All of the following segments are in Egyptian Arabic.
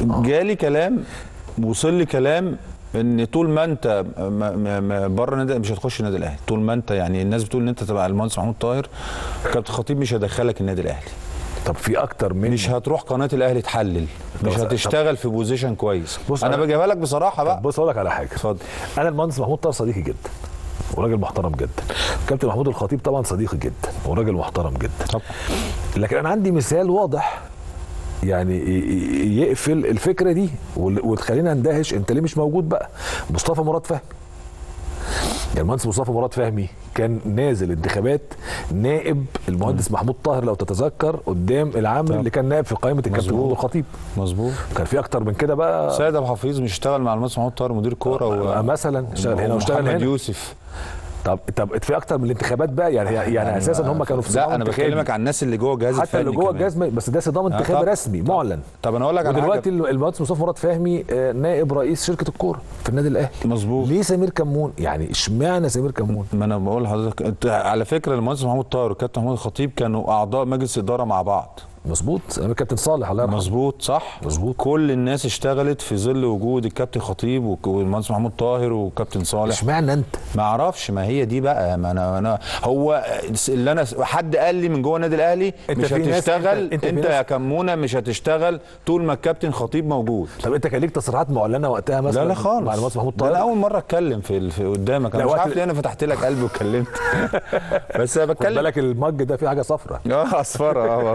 جالي كلام وصل لي كلام ان طول ما انت بره النادي مش هتخش النادي الاهلي طول ما انت يعني الناس بتقول ان انت تبع المهندس محمود طاهر كابتن خطيب مش هيدخلك النادي الاهلي طب في اكتر من مش هتروح قناه الاهلي تحلل مش طب- هتشتغل في بوزيشن كويس بص انا أنا- بجيبها لك بصراحه بقى بص اقول لك على حاجه اتفضل انا المهندس محمود طاهر صديقي جدا وراجل محترم جدا كابتن محمود الخطيب طبعا صديقي جدا وراجل محترم جدا طبعا لكن انا عندي مثال واضح يعني ي- ي- يقفل الفكره دي وال- وتخلينا ندهش انت ليه مش موجود بقى مصطفى مراد فهمي يعني المهندس مصطفى مراد فهمي كان نازل انتخابات نائب المهندس محمود طاهر لو تتذكر قدام العامل اللي كان نائب في قائمه الكابتن مظبوط. محمود الخطيب مظبوط كان في اكتر من كده بقى سيد ابو حفيظ مش اشتغل مع المهندس محمود طاهر مدير كوره و... مثلا اشتغل هنا واشتغل ومحمد هنا يوسف طب طب في اكتر من الانتخابات بقى يعني يعني, يعني اساسا هم كانوا في صدام لا انا انتخابي. بكلمك عن الناس اللي جوه الجهاز حتى اللي الفني جوه كمان. الجهاز بس ده صدام انتخابي طب- رسمي معلن طب انا اقول لك على ودلوقتي حاجه المهندس مصطفى مراد فهمي آه، نائب رئيس شركه الكوره في النادي الاهلي مظبوط ليه سمير كمون يعني اشمعنى سمير كمون ما انا بقول لحضرتك انت على فكره المهندس محمود طاهر والكابتن محمود الخطيب كانوا اعضاء مجلس اداره مع بعض مظبوط انا كابتن صالح الله يرحمه مظبوط صح مظبوط. كل الناس اشتغلت في ظل وجود الكابتن خطيب وك- والمهندس محمود طاهر وكابتن صالح اشمعنى انت ما اعرفش ما هي دي بقى ما انا انا هو اللي انا حد قال لي من جوه النادي الاهلي انت مش في ناس- هتشتغل انت- انت, انت في انت ناس- يا كمونه مش هتشتغل طول ما الكابتن خطيب موجود طب انت كان ليك تصريحات معلنه وقتها مثلا لا لا خالص مع المهندس محمود ده انا طاهر اول مره اتكلم في, ال- في قدامك لا، انا مش وقت عارف ال- ليه انا فتحت لك قلبي واتكلمت بس انا خد بتكلم بالك المج ده فيه حاجه صفراء اه اصفر اه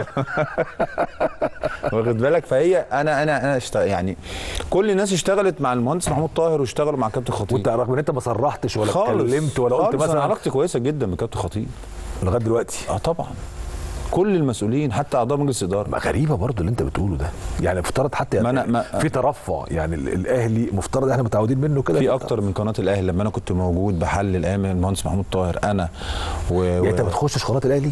واخد بالك فهي انا انا انا اشت... يعني كل الناس اشتغلت مع المهندس محمود طاهر واشتغلوا مع كابتن خطيب وانت رغم ان انت ما صرحتش ولا خالص اتكلمت ولا قلت خالص انا مثلا علاقتي كويسه جدا بكابتن خطيب لغايه دلوقتي اه طبعا كل المسؤولين حتى اعضاء مجلس اداره ما غريبه برضو اللي انت بتقوله ده يعني افترض حتى ما يعني أنا- ما- في ترفع يعني ال- الاهلي مفترض احنا متعودين منه كده في اكتر من قناه الاهلي لما انا كنت موجود بحلل ايام المهندس محمود طاهر انا و... يعني انت و... ما بتخشش قناه الاهلي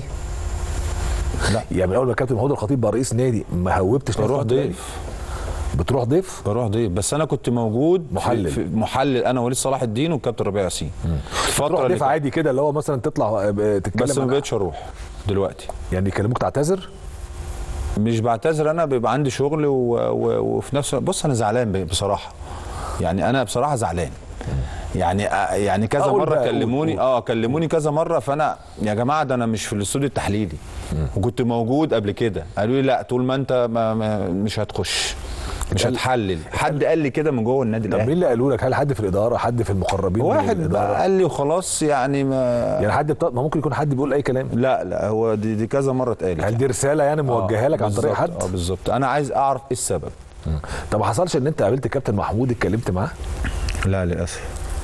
لا يعني من اول ما الكابتن محمود الخطيب بقى رئيس نادي ما هوبتش بروح قناة الأهلي؟ ضيف بتروح ضيف بروح ضيف بس انا كنت موجود في- محلل. في محلل انا وليد صلاح الدين والكابتن ربيع ياسين الفتره تروح اللي ضيف كانت- عادي كده اللي هو مثلا تطلع آه، تتكلم بس ما عن- بقتش اروح دلوقتي يعني يكلموك تعتذر مش بعتذر انا بيبقى عندي شغل و... و... وفي نفس الوقت بص انا زعلان ب- بصراحه يعني انا بصراحه زعلان يعني آه، يعني كذا أقول مره بقى، قول، كلموني قول. اه كلموني كذا مره فانا يا جماعه ده انا مش في الاستوديو التحليلي وكنت موجود قبل كده قالوا لي لا طول ما انت ما ما مش هتخش مش قال- هتحلل حد قال لي كده من جوه النادي طب مين الاهلي اللي قالوا لك هل حد في الاداره حد في المقربين من واحد الاداره قال لي وخلاص يعني ما يعني حد بتا... ما ممكن يكون حد بيقول اي كلام لا لا هو دي, دي كذا مره اتقالت هل دي رساله يعني موجهه لك عن طريق بالظبط، حد اه بالظبط انا عايز اعرف ايه السبب طب ما حصلش ان انت قابلت كابتن محمود اتكلمت معاه لا للاسف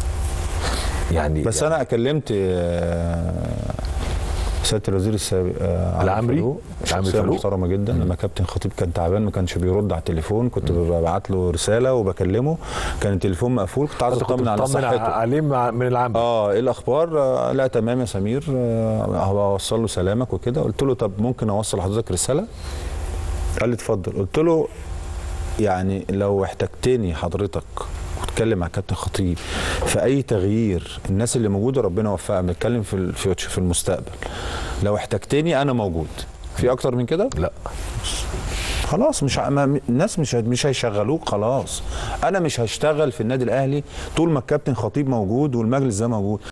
يعني بس يعني انا كلمت آه، سياده الوزير السابق آه، علي العمري؟ فاروق، العمري شخصيه فاروق؟ محترمه جدا لما كابتن خطيب كان تعبان ما كانش بيرد على التليفون كنت ببعت له رساله وبكلمه كان التليفون مقفول كنت عايز انت كنت اطمن على بتطمن صحته عليه مع- من العام اه ايه الاخبار آه لا تمام يا سمير آه هو اوصل له سلامك وكده قلت له طب ممكن اوصل لحضرتك رساله قال لي اتفضل قلت له يعني لو احتجتني حضرتك واتكلم مع كابتن خطيب في اي تغيير الناس اللي موجوده ربنا يوفقها بنتكلم في الفيوتشر في المستقبل لو احتجتني انا موجود في اكتر من كده لا خلاص مش ع- ما الناس مش ه- مش هيشغلوك خلاص انا مش هشتغل في النادي الاهلي طول ما الكابتن خطيب موجود والمجلس ده موجود